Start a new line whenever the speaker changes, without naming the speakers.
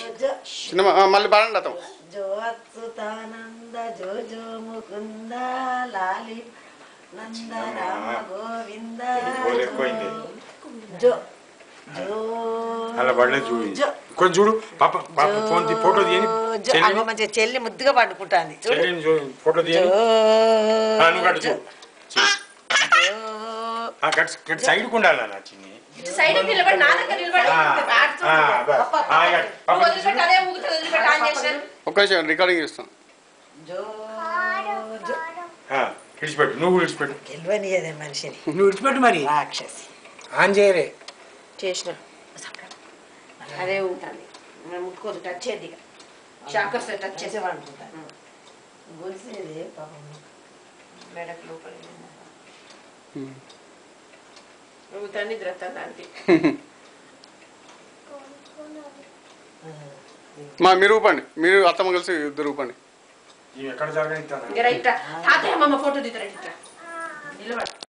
జో
చిన్న ఆ, మళ్ళీ పాడండి అతను
జో అచ్యుతానంద జో జో ముకుంద లాలి నంద రామ గోవింద
గోలు ఎక్కువైంది.
జో జో
అలా పడలేదు చూడు
జో
కొంచెం చూడు పాప పాప ఫోన్ తీ- ఫోటో తీయని
జో
చెల్లిని
అగో మంచిగా చెల్లి ముద్దుగా పండుకుంటాంది చూడు
చెల్లిని చూ- ఫోటో తీయని
జో
ఆ, నువ్వు కట్టు చూడు చెయ్యి.
జో
ఆ, కట్ కట్ సైడ్కి ఉండాలి నా చిన్ని
ఇటు సైడ్ నిలబడి నా దగ్గర నిలబడి
ఆ, ఆ, బా. ఆ, ఇక పాప
నువ్వు వదిలిపెట్టి అదే ఊగుతుంది వదిలిపెట్టి ఆన్ చేసిన
ఒక్క నిమిషం రికార్డింగ్ చేస్తాను
జో జో
ఆ, విడిచిపెట్టు నువ్వు విడిచిపెట్టు
గెలవనియదే మనిషిని
నువ్వు విడిచిపెట్టు మరి
రాక్షసి
ఆన్ చేయరే
చేసిన అదే ఊగుతుంది మనం ముట్టుకోదు టచ్ చేయద్ది ఇక షాకర్స్ టచ్ చేసే
చేసేవాడు గొలిసేది పాపం
మెడకు లోపల ఊగుతాను నిద్ర వస్తుంది దానికి
మా మీరు ఊపండి మీరు అత్తమ్మ కలిసి ఇద్దరు ఊపండి
ఇవి ఎక్కడ జరగనిస్తాను
ఇంకా రైట్ తాతయ్య అమ్మమ్మ ఫోటో దిద్దరండి ఇట్లా నిలబడి